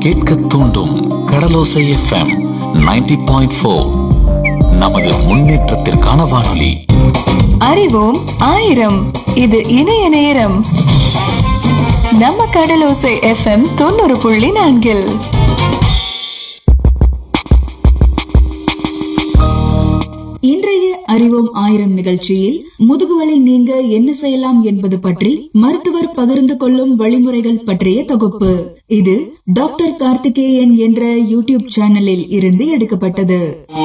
கேட்க தூண்டும் கடலோசை FM 90.4 point four நமது முன்னேற்றத்திற்கான வானொலி அறிவோம் ஆயிரம் இது இணைய நேரம் நம்ம கடலோசை எஃப்எம் தொண்ணூறு புள்ளி நான்கில் இன்றைய அறிவோம் ஆயிரம் நிகழ்ச்சியில் முதுகுவலி நீங்க என்ன செய்யலாம் என்பது பற்றி மருத்துவர் பகிர்ந்து கொள்ளும் வழிமுறைகள் பற்றிய தொகுப்பு இது டாக்டர் கார்த்திகேயன் என்ற யூடியூப் சேனலில் இருந்து எடுக்கப்பட்டது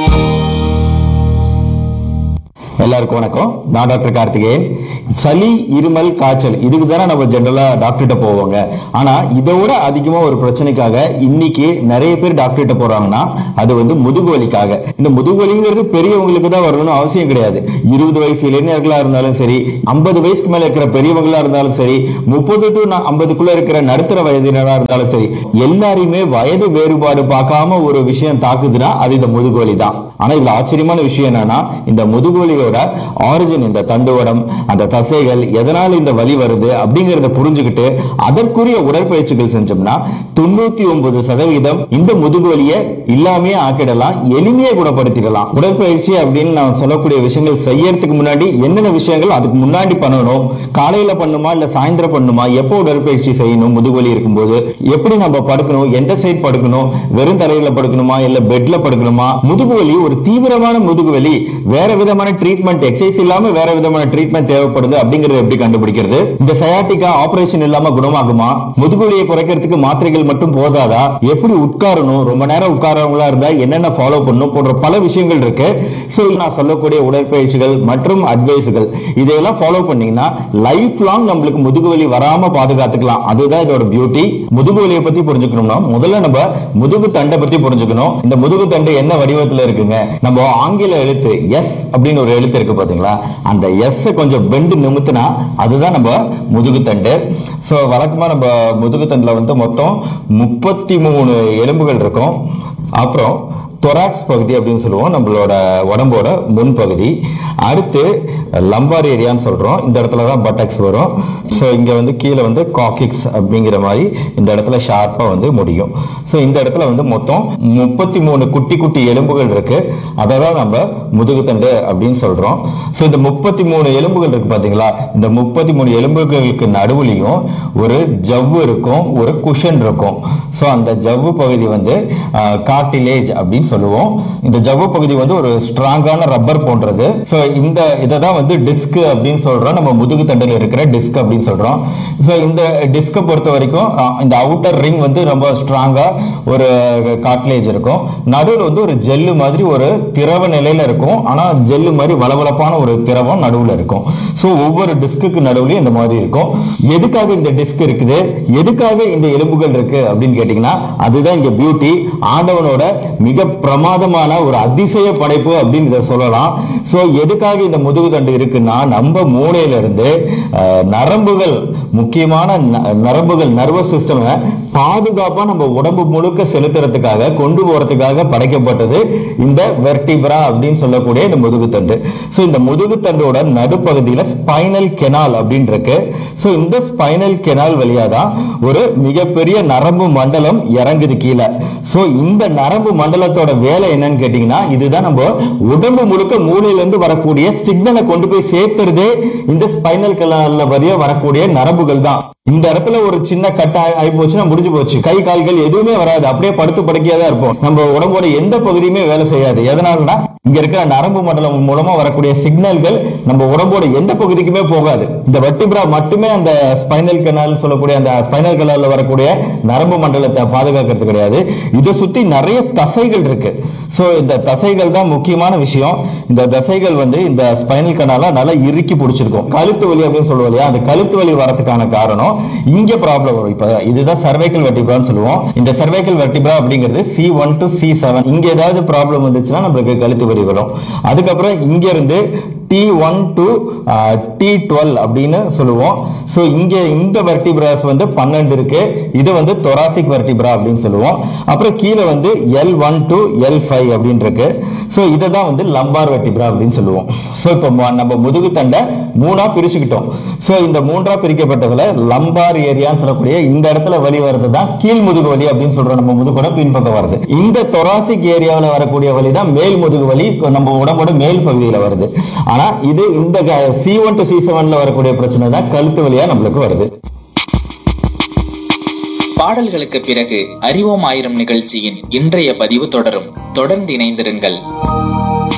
எல்லாருக்கும் வணக்கம் நான் டாக்டர் கார்த்திகேயன் சளி இருமல் காய்ச்சல் இதுக்கு தானே நம்ம ஜென்ரலா டாக்டர்கிட்ட போவாங்க ஆனா இதோட அதிகமா ஒரு பிரச்சனைக்காக இன்னைக்கு நிறைய பேர் டாக்டர்கிட்ட போறாங்கன்னா அது வந்து முதுகு வலிக்காக இந்த முதுகு வலிங்கிறது பெரியவங்களுக்கு தான் வரணும்னு அவசியம் கிடையாது இருபது வயசு இளைஞர்களா இருந்தாலும் சரி ஐம்பது வயசுக்கு மேல இருக்கிற பெரியவங்களா இருந்தாலும் சரி முப்பது டு ஐம்பதுக்குள்ள இருக்கிற நடுத்தர வயதினரா இருந்தாலும் சரி எல்லாரையுமே வயது வேறுபாடு பார்க்காம ஒரு விஷயம் தாக்குதுன்னா அது இந்த முதுகு வலி தான் ஆனா இதுல ஆச்சரியமான விஷயம் என்னன்னா இந்த முதுகுவலியோட ஆரிஜின் இந்த தண்டுவடம் அந்த தசைகள் எதனால இந்த வலி வருது அப்படிங்கறத புரிஞ்சுக்கிட்டு அதற்குரிய உடற்பயிற்சிகள் செஞ்சோம்னா தொண்ணூத்தி ஒன்பது சதவீதம் இந்த முதுகுவலியை இல்லாமே ஆக்கிடலாம் எளிமையை குணப்படுத்திடலாம் உடற்பயிற்சி அப்படின்னு நான் சொல்லக்கூடிய விஷயங்கள் செய்யறதுக்கு முன்னாடி என்னென்ன விஷயங்கள் அதுக்கு முன்னாடி பண்ணணும் காலையில பண்ணுமா இல்ல சாயந்தரம் பண்ணுமா எப்போ உடற்பயிற்சி செய்யணும் முதுகுவலி இருக்கும்போது எப்படி நம்ம படுக்கணும் எந்த சைடு படுக்கணும் வெறும் தரையில படுக்கணுமா இல்ல பெட்ல படுக்கணுமா முதுகுவலி ஒரு தீவிரமான முதுகுவலி வேற விதமான ட்ரீட்மெண்ட் எக்ஸசைஸ் இல்லாம வேற விதமான ட்ரீட்மெண்ட் தேவைப்படுது அப்படிங்கறத எப்படி கண்டுபிடிக்கிறது இந்த சயாட்டிக்கா ஆபரேஷன் இல்லாம குணமாகுமா முதுகுவலியை குறைக்கிறதுக்கு மாத்திரைகள் மட்டும் போதாதா எப்படி உட்காரணும் ரொம்ப நேரம் உட்காரவங்களா இருந்தா என்னென்ன ஃபாலோ பண்ணணும் போன்ற பல விஷயங்கள் இருக்கு சோ நான் சொல்லக்கூடிய உடற்பயிற்சிகள் மற்றும் அட்வைஸுகள் இதையெல்லாம் ஃபாலோ பண்ணீங்கன்னா லைஃப் லாங் நம்மளுக்கு முதுகுவலி வராம பாதுகாத்துக்கலாம் அதுதான் இதோட பியூட்டி முதுகுவலியை பத்தி புரிஞ்சுக்கணும்னா முதல்ல நம்ம முதுகு தண்டை பத்தி புரிஞ்சுக்கணும் இந்த முதுகு தண்டு என்ன வடிவத்துல இருக்குங்க நம்ம ஆங்கில எழுத்து எஸ் அப்படின்னு ஒரு எழுத்து இருக்கு பாத்தீங்களா அந்த எஸ் கொஞ்சம் பெண்டு நிமித்துனா அதுதான் நம்ம முதுகு தண்டு ஸோ வழக்கமா நம்ம முதுகு தண்டுல வந்து மொத்தம் முப்பத்தி மூணு எலும்புகள் இருக்கும் அப்புறம் தொராக்ஸ் பகுதி அப்படின்னு சொல்லுவோம் நம்மளோட உடம்போட முன்பகுதி அடுத்து லம்பார் ஏரியான்னு சொல்றோம் இந்த இடத்துல தான் பட்டக்ஸ் வரும் ஸோ இங்க வந்து கீழே வந்து காக்கிக்ஸ் அப்படிங்கிற மாதிரி இந்த இடத்துல ஷார்ப்பா வந்து முடியும் ஸோ இந்த இடத்துல வந்து மொத்தம் முப்பத்தி மூணு குட்டி குட்டி எலும்புகள் இருக்கு அதை தான் நம்ம முதுகுத்தண்டு அப்படின்னு சொல்றோம் ஸோ இந்த முப்பத்தி மூணு எலும்புகள் இருக்கு பாத்தீங்களா இந்த முப்பத்தி மூணு எலும்புகளுக்கு நடுவுலையும் ஒரு ஜவ்வு இருக்கும் ஒரு குஷன் இருக்கும் ஸோ அந்த ஜவ்வு பகுதி வந்து கார்டிலேஜ் அப்படின்னு சொல்லுவோம் இந்த ஜவ்வு பகுதி வந்து ஒரு ஸ்ட்ராங்கான ரப்பர் போன்றது ஸோ இந்த இதை தான் வந்து டிஸ்க் அப்படின்னு சொல்றோம் நம்ம முதுகு தண்டில் இருக்கிற டிஸ்க் அப்படின்னு சொல்றோம் ஸோ இந்த டிஸ்கை பொறுத்த வரைக்கும் அஹ், இந்த அவுட்டர் ரிங் வந்து ரொம்ப ஸ்ட்ராங்கா ஒரு காட்லேஜ் இருக்கும் நடுவில் வந்து ஒரு ஜெல்லு மாதிரி ஒரு திரவ நிலையில இருக்கும் ஆனா ஜெல்லு மாதிரி வளவளப்பான ஒரு திரவம் நடுவில் இருக்கும் ஸோ ஒவ்வொரு டிஸ்க்குக்கு நடுவுலையும் இந்த மாதிரி இருக்கும் எதுக்காக இந்த டிஸ்க் இருக்குது எதுக்காக இந்த எலும்புகள் இருக்கு அப்படின்னு கேட்டீங்கன்னா அதுதான் இங்க பியூட்டி ஆண்டவனோட மிக பிரமாதமான ஒரு அதிசய படைப்பு அப்படின்னு இதை சொல்லலாம் ஸோ எதுக்காக இந்த முதுகு தண்டு இருக்குன்னா நம்ம மூளையில இருந்து அஹ், நரம்புகள் முக்கியமான ந- நரம்புகள் நர்வஸ் சிஸ்டம் பாதுகாப்பா நம்ம உடம்பு முழுக்க செலுத்துறதுக்காக கொண்டு போறதுக்காக படைக்கப்பட்டது இந்த வெர்டிபிரா அப்படின்னு சொல்லக்கூடிய இந்த முதுகுத்தண்டு ஸோ இந்த முதுகுத்தண்டோட நடுப்பகுதியில ஸ்பைனல் கெனால் அப்படின்னு இருக்கு ஸோ இந்த ஸ்பைனல் கெனால் வழியா தான் ஒரு மிகப்பெரிய நரம்பு மண்டலம் இறங்குது கீழே ஸோ இந்த நரம்பு மண்டலத்தோட வேலை என்னன்னு கேட்டீங்கன்னா இதுதான் நம்ம உடம்பு முழுக்க மூளையில இருந்து வரக்கூடிய சிக்னலை கொண்டு போய் சேர்த்துறதே இந்த ஸ்பைனல் கெனால்ல வழியா வரக்கூடிய நரம்புகள் தான் இந்த இடத்துல ஒரு சின்ன கட் ஆகி ஆகி போச்சுன்னா முடிஞ்சு போச்சு கை கால்கள் எதுவுமே வராது அப்படியே படுத்து படுக்கையா தான் இருப்போம் நம்ம உடம்போட எந்த பகுதியுமே வேலை செய்யாது எதனாலனா இங்க இருக்கிற நரம்பு மண்டலம் மூலமா வரக்கூடிய சிக்னல்கள் நம்ம உடம்போட எந்த பகுதிக்குமே போகாது இந்த வெட்டிபிரா மட்டுமே அந்த ஸ்பைனல் கனால் சொல்லக்கூடிய அந்த ஸ்பைனல் கனால்ல வரக்கூடிய நரம்பு மண்டலத்தை பாதுகாக்கிறது கிடையாது இதை சுத்தி நிறைய தசைகள் இருக்கு சோ இந்த தசைகள் தான் முக்கியமான விஷயம் இந்த தசைகள் வந்து இந்த ஸ்பைனல் கனால நல்லா இறுக்கி பிடிச்சிருக்கும் கழுத்து வலி அப்படின்னு சொல்லுவோம் இல்லையா அந்த கழுத்து வலி வரதுக்கான காரணம் இங்க ப்ராப்ளம் வரும் இப்ப இதுதான் சர்வைக்கல் வெட்டிபிரான்னு சொல்லுவோம் இந்த சர்வைக்கல் வெட்டிபிரா அப்படிங்கிறது C one two C seven இங்க ஏதாவது ப்ராப்ளம் வந்துச்சுன்னா நம்மளுக்கு கழுத்து வலி வரும் அதுக்கப்புறம் இங்க இருந்து T one two T twelve அப்படின்னு சொல்லுவோம் ஸோ இங்க இந்த வெர்டிபிராஸ் வந்து பன்னெண்டு இருக்கு இது வந்து தொராசிக் வெர்டிபிரா அப்படின்னு சொல்லுவோம் அப்புறம் கீழே வந்து L one two L five அப்படின்னு இருக்கு ஸோ இதை தான் வந்து லம்பார் வெர்டிபிரா அப்படின்னு சொல்லுவோம் ஸோ இப்போ ம- நம்ம முதுகு தண்டை மூணா பிரிச்சுக்கிட்டோம் ஸோ இந்த மூன்றா பிரிக்கப்பட்டதுல லம்பார் ஏரியான்னு சொல்லக்கூடிய இந்த இடத்துல வலி வருது தான் கீழ் முதுகு வலி அப்படின்னு சொல்றோம் நம்ம முதுகோட பின்பக்கம் வருது இந்த தொராசிக் ஏரியாவில் வரக்கூடிய வலி தான் மேல் முதுகு வலி நம்ம உடம்போட மேல் பகுதியில் வருது ஆனா இது இந்த சி ஒன் டு சி செவன்ல வரக்கூடிய பிரச்சனை தான் கழுத்து வழியா நம்மளுக்கு வருது பாடல்களுக்கு பிறகு அறிவோம் ஆயிரம் நிகழ்ச்சியின் இன்றைய பதிவு தொடரும் தொடர்ந்து இணைந்திருங்கள்